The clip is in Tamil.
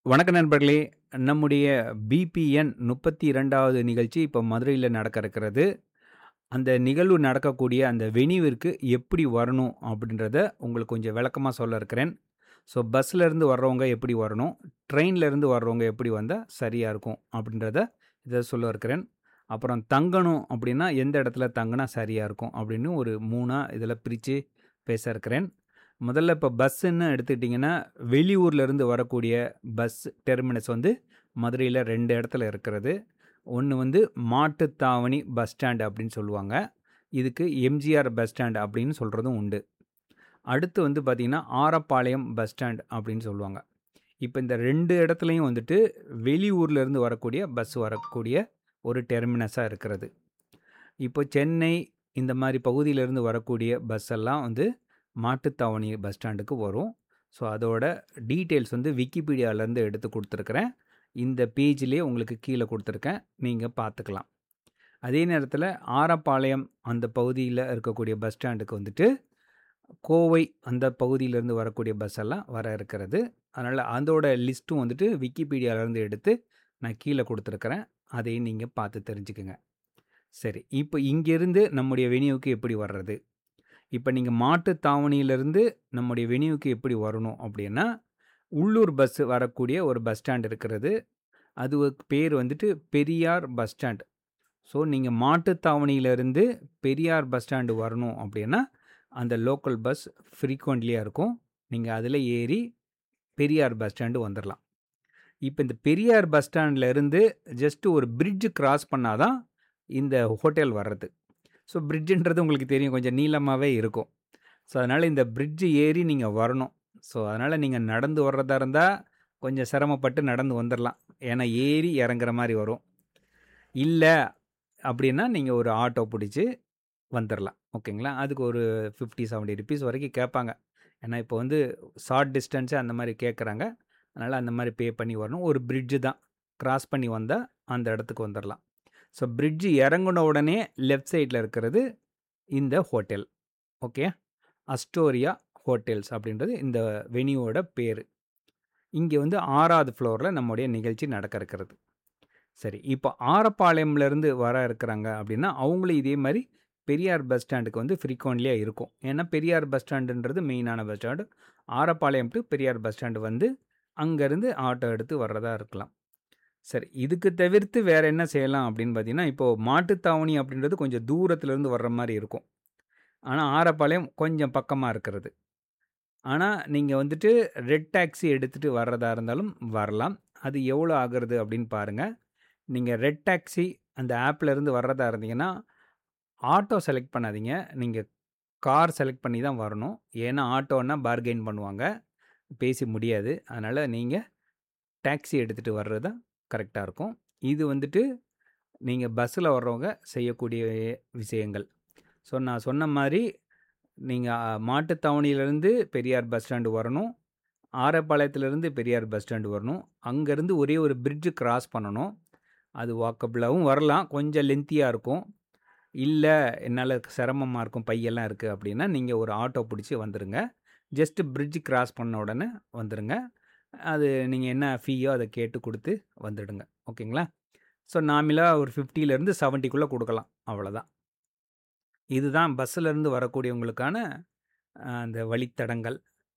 வணக்க நண்பர்களே நம்முடைய பிபிஎன் முப்பத்தி இரண்டாவது நிகழ்ச்சி இப்போ மதுரையில் நடக்க இருக்கிறது அந்த நிகழ்வு நடக்கக்கூடிய அந்த வெனிவிற்கு எப்படி வரணும் அப்படின்றத உங்களுக்கு கொஞ்சம் விளக்கமாக சொல்ல இருக்கிறேன் ஸோ பஸ்ஸில் இருந்து வர்றவங்க எப்படி வரணும் ட்ரெயினில் இருந்து வர்றவங்க எப்படி வந்தால் சரியாக இருக்கும் அப்படின்றத இதை சொல்ல இருக்கிறேன் அப்புறம் தங்கணும் அப்படின்னா எந்த இடத்துல தங்கினா சரியாக இருக்கும் அப்படின்னு ஒரு மூணாக இதில் பிரித்து பேச இருக்கிறேன் முதல்ல இப்போ பஸ்ஸுன்னு எடுத்துக்கிட்டிங்கன்னா வெளியூர்லேருந்து வரக்கூடிய பஸ் டெர்மினஸ் வந்து மதுரையில் ரெண்டு இடத்துல இருக்கிறது ஒன்று வந்து மாட்டுத்தாவணி பஸ் ஸ்டாண்ட் அப்படின்னு சொல்லுவாங்க இதுக்கு எம்ஜிஆர் பஸ் ஸ்டாண்ட் அப்படின்னு சொல்கிறதும் உண்டு அடுத்து வந்து பார்த்திங்கன்னா ஆரப்பாளையம் பஸ் ஸ்டாண்ட் அப்படின்னு சொல்லுவாங்க இப்போ இந்த ரெண்டு இடத்துலையும் வந்துட்டு வெளியூர்லேருந்து வரக்கூடிய பஸ் வரக்கூடிய ஒரு டெர்மினஸாக இருக்கிறது இப்போ சென்னை இந்த மாதிரி பகுதியிலேருந்து வரக்கூடிய பஸ் எல்லாம் வந்து மாட்டுத்தாவணி பஸ் ஸ்டாண்டுக்கு வரும் ஸோ அதோட டீட்டெயில்ஸ் வந்து விக்கிபீடியாவிலேருந்து எடுத்து கொடுத்துருக்குறேன் இந்த பேஜ்லேயே உங்களுக்கு கீழே கொடுத்துருக்கேன் நீங்கள் பார்த்துக்கலாம் அதே நேரத்தில் ஆரப்பாளையம் அந்த பகுதியில் இருக்கக்கூடிய பஸ் ஸ்டாண்டுக்கு வந்துட்டு கோவை அந்த பகுதியிலேருந்து வரக்கூடிய பஸ் எல்லாம் வர இருக்கிறது அதனால் அதோட லிஸ்ட்டும் வந்துட்டு விக்கிபீடியாவிலேருந்து எடுத்து நான் கீழே கொடுத்துருக்குறேன் அதையும் நீங்கள் பார்த்து தெரிஞ்சுக்குங்க சரி இப்போ இங்கேருந்து நம்முடைய வெனியூக்கு எப்படி வர்றது இப்போ நீங்கள் மாட்டு தாவணியிலேருந்து நம்முடைய வெனியூக்கு எப்படி வரணும் அப்படின்னா உள்ளூர் பஸ் வரக்கூடிய ஒரு பஸ் ஸ்டாண்ட் இருக்கிறது அது பேர் வந்துட்டு பெரியார் பஸ் ஸ்டாண்ட் ஸோ நீங்கள் மாட்டுத்தாவணியிலேருந்து பெரியார் பஸ் ஸ்டாண்டு வரணும் அப்படின்னா அந்த லோக்கல் பஸ் ஃப்ரீக்வெண்ட்லியாக இருக்கும் நீங்கள் அதில் ஏறி பெரியார் பஸ் ஸ்டாண்டு வந்துடலாம் இப்போ இந்த பெரியார் பஸ் ஸ்டாண்டில் இருந்து ஜஸ்ட்டு ஒரு பிரிட்ஜு கிராஸ் பண்ணால் தான் இந்த ஹோட்டல் வர்றது ஸோ பிரிட்ஜுன்றது உங்களுக்கு தெரியும் கொஞ்சம் நீளமாகவே இருக்கும் ஸோ அதனால் இந்த பிரிட்ஜு ஏறி நீங்கள் வரணும் ஸோ அதனால் நீங்கள் நடந்து வர்றதா இருந்தால் கொஞ்சம் சிரமப்பட்டு நடந்து வந்துடலாம் ஏன்னா ஏறி இறங்குற மாதிரி வரும் இல்லை அப்படின்னா நீங்கள் ஒரு ஆட்டோ பிடிச்சி வந்துடலாம் ஓகேங்களா அதுக்கு ஒரு ஃபிஃப்டி செவன்ட்டி ருபீஸ் வரைக்கும் கேட்பாங்க ஏன்னா இப்போ வந்து ஷார்ட் டிஸ்டன்ஸு அந்த மாதிரி கேட்குறாங்க அதனால் அந்த மாதிரி பே பண்ணி வரணும் ஒரு பிரிட்ஜு தான் கிராஸ் பண்ணி வந்தால் அந்த இடத்துக்கு வந்துடலாம் ஸோ பிரிட்ஜு இறங்கின உடனே லெஃப்ட் சைடில் இருக்கிறது இந்த ஹோட்டல் ஓகே அஸ்டோரியா ஹோட்டல்ஸ் அப்படின்றது இந்த வெனியோட பேர் இங்கே வந்து ஆறாவது ஃப்ளோரில் நம்முடைய நிகழ்ச்சி நடக்க இருக்கிறது சரி இப்போ ஆரப்பாளையம்லேருந்து வர இருக்கிறாங்க அப்படின்னா அவங்களும் இதே மாதிரி பெரியார் பஸ் ஸ்டாண்டுக்கு வந்து ஃப்ரீக்வெண்ட்லியாக இருக்கும் ஏன்னா பெரியார் பஸ் ஸ்டாண்டுன்றது மெயினான bus stand Arappalayam to Periyar bus stand வந்து அங்கேருந்து ஆட்டோ எடுத்து வர்றதா இருக்கலாம் சரி இதுக்கு தவிர்த்து வேறு என்ன செய்யலாம் அப்படின்னு பார்த்தீங்கன்னா இப்போது மாட்டுத்தாவணி அப்படின்றது கொஞ்சம் தூரத்துலேருந்து வர்ற மாதிரி இருக்கும் ஆனால் ஆரப்பாளையம் கொஞ்சம் பக்கமாக இருக்கிறது ஆனால் நீங்கள் வந்துட்டு ரெட் டாக்ஸி எடுத்துகிட்டு வர்றதா இருந்தாலும் வரலாம் அது எவ்வளோ ஆகிறது அப்படின்னு பாருங்கள் நீங்கள் ரெட் டாக்ஸி அந்த ஆப்பில் இருந்து வர்றதா இருந்தீங்கன்னா ஆட்டோ செலக்ட் பண்ணாதீங்க நீங்கள் கார் செலக்ட் பண்ணி தான் வரணும் ஏன்னா ஆட்டோன்னா பார்கெயின் பண்ணுவாங்க பேசி முடியாது அதனால் நீங்கள் டாக்ஸி எடுத்துகிட்டு வர்றது தான் கரெக்டாக இருக்கும் இது வந்துட்டு நீங்கள் பஸ்ஸில் வர்றவங்க செய்யக்கூடிய விஷயங்கள் ஸோ நான் சொன்ன மாதிரி நீங்கள் மாட்டுத்தாவணியிலேருந்து பெரியார் பஸ் ஸ்டாண்டு வரணும் ஆரப்பாளையத்துலேருந்து பெரியார் பஸ் ஸ்டாண்டு வரணும் அங்கேருந்து ஒரே ஒரு பிரிட்ஜு கிராஸ் பண்ணணும் அது வாக்கபிளாகவும் வரலாம் கொஞ்சம் லென்த்தியாக இருக்கும் இல்லை என்னால் சிரமமாக இருக்கும் பையெல்லாம் இருக்குது அப்படின்னா நீங்கள் ஒரு ஆட்டோ பிடிச்சி வந்துடுங்க ஜஸ்ட்டு பிரிட்ஜ் கிராஸ் பண்ண உடனே வந்துடுங்க அது நீங்கள் என்ன ஃபீயோ அதை கேட்டு கொடுத்து வந்துடுங்க ஓகேங்களா ஸோ நாமிலாக ஒரு ஃபிஃப்டிலேருந்து செவன்ட்டிக்குள்ளே கொடுக்கலாம் அவ்வளோதான் இதுதான் பஸ்ஸிலேருந்து வரக்கூடியவங்களுக்கான அந்த வழித்தடங்கள்